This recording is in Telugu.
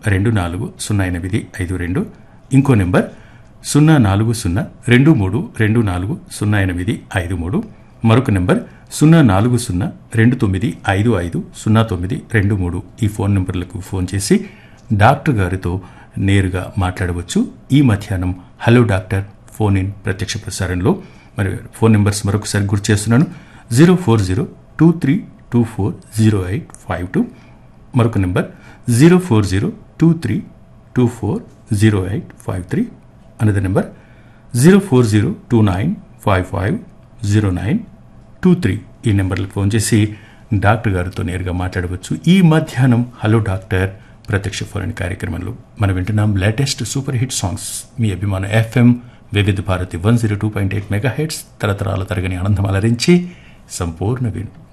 రెండు నాలుగు సున్నా ఎనిమిది ఐదు రెండు ఇంకో నెంబర్ సున్నా నాలుగు సున్నా రెండు మూడు రెండు నాలుగు సున్నా ఎనిమిది ఐదు మూడు మరొక నెంబర్ సున్నా నాలుగు సున్నా రెండు తొమ్మిది ఐదు ఐదు సున్నా తొమ్మిది రెండు మూడు ఈ ఫోన్ నెంబర్లకు ఫోన్ చేసి డాక్టర్ గారితో నేరుగా మాట్లాడవచ్చు ఈ మధ్యాహ్నం హలో డాక్టర్ ఫోన్ ఇన్ ప్రత్యక్ష ప్రసారంలో మరి ఫోన్ నెంబర్స్ మరొకసారి గుర్తు చేస్తున్నాను zero four zero two three two four zero eight five two మరొక number zero four zero two three two four zero eight five three another number zero four zero two nine five five zero nine two three ఈ నెంబర్లకు ఫోన్ చేసి డాక్టర్ గారితో నేరుగా మాట్లాడవచ్చు ఈ మధ్యాహ్నం హలో డాక్టర్ ప్రత్యక్ష ఫోన్ కార్యక్రమంలో మనం వింటున్నాం లేటెస్ట్ సూపర్ హిట్ సాంగ్స్ మీ అభిమాన FM Vividh Bharati one zero two point eight megahertz తరతరాల తరగని ఆనందం అలరించి సంపూర్ణ విను